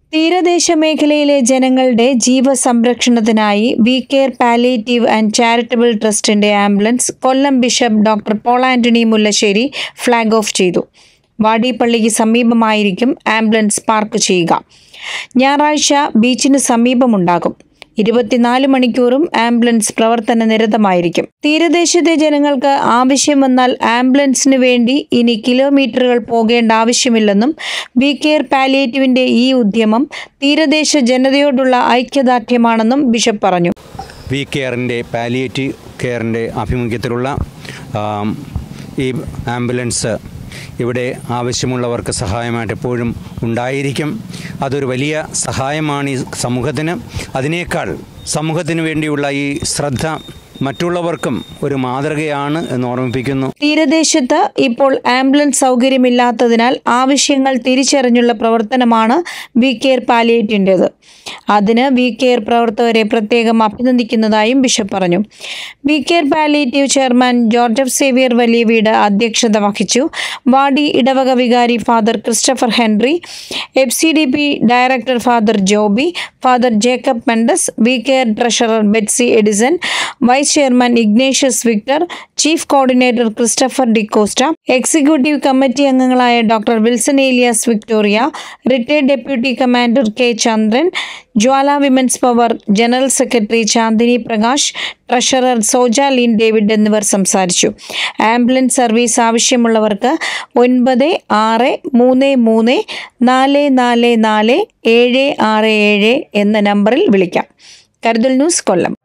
തീരദേശ മേഖലയിലെ ജനങ്ങളുടെ ജീവസംരക്ഷണത്തിനായി we care palliative and charitable ട്രസ്റ്റിന്റെ ambulance Kollam bishop doctor Paul Antony Mullassery flag off ചെയ്തു വാടിപ്പള്ളിക്ക് സമീപമായിരിക്കും ആംബുലൻസ് പാർക്ക് ചെയ്യുക ഞായറാഴ്ച ബീച്ചിന് സമീപമുണ്ടാകും ഇരുപത്തിനാല് മണിക്കൂറും ആംബുലൻസ് പ്രവർത്തന നിരതമായിരിക്കും തീരദേശത്തെ ജനങ്ങൾക്ക് ആവശ്യം വന്നാൽ ആംബുലൻസിന് വേണ്ടി ഇനി കിലോമീറ്ററുകൾ പോകേണ്ട ആവശ്യമില്ലെന്നും ബി കെയർ പാലിയേറ്റീവിന്റെ ഈ ഉദ്യമം തീരദേശ ജനതയോടുള്ള ഐക്യദാർഢ്യമാണെന്നും ബിഷപ്പ് പറഞ്ഞു വി കെയറിൻ്റെ പാലിയേറ്റീവ് കെയറിൻ്റെ ആഭിമുഖ്യത്തിലുള്ള ആം, ഈ ആംബുലൻസ് ഇവിടെ ആവശ്യമുള്ളവർക്ക് സഹായമായിട്ട് എപ്പോഴും ഉണ്ടായിരിക്കും അതൊരു വലിയ സഹായമാണ് ഈ സമൂഹത്തിന് അതിനേക്കാൾ സമൂഹത്തിന് വേണ്ടിയുള്ള ഈ ശ്രദ്ധ മറ്റുള്ളവർക്കും ഒരു മാതൃകയാണ് എന്ന് ഓർമ്മിപ്പിക്കുന്നു തീരദേശത്ത് ഇപ്പോൾ ആംബുലൻസ് സൗകര്യമില്ലാത്തതിനാൽ ആവശ്യങ്ങൾ തിരിച്ചറിഞ്ഞുള്ള പ്രവർത്തനമാണ് വി കെയർ പാലിയേറ്റിൻ്റെത് അതിന് വി കെയർ പ്രവർത്തകരെ പ്രത്യേകം അഭിനന്ദിക്കുന്നതായും ബിഷപ്പ് പറഞ്ഞു we care palliative chairman George F Xavier Valiya Veedu അധ്യക്ഷത വഹിച്ചു വാടി ഇടവക വികാരി father Christopher Henry F C D P director father Joby father Jacob Mendez we care treasurer Betsy Edison vice chairman Ignatius Victor chief coordinator Christopher D'Costa executive committee അംഗങ്ങളായ doctor Wilson Elias Victoria retired deputy commander K Chandran Jwala women's power general secretary Chandini Prakash treasurer Soja Leen David എന്നിവർ സംസാരിച്ചു ambulance service ആവശ്യമുള്ളവർക്ക് ഒൻപത് ആറ് മൂന്ന് മൂന്ന് നാല് നാല് നാല് ഏഴ് ആറ് ഏഴ് എന്ന നമ്പറിൽ വിളിക്കാം കരുതൽ ന്യൂസ് കൊല്ലം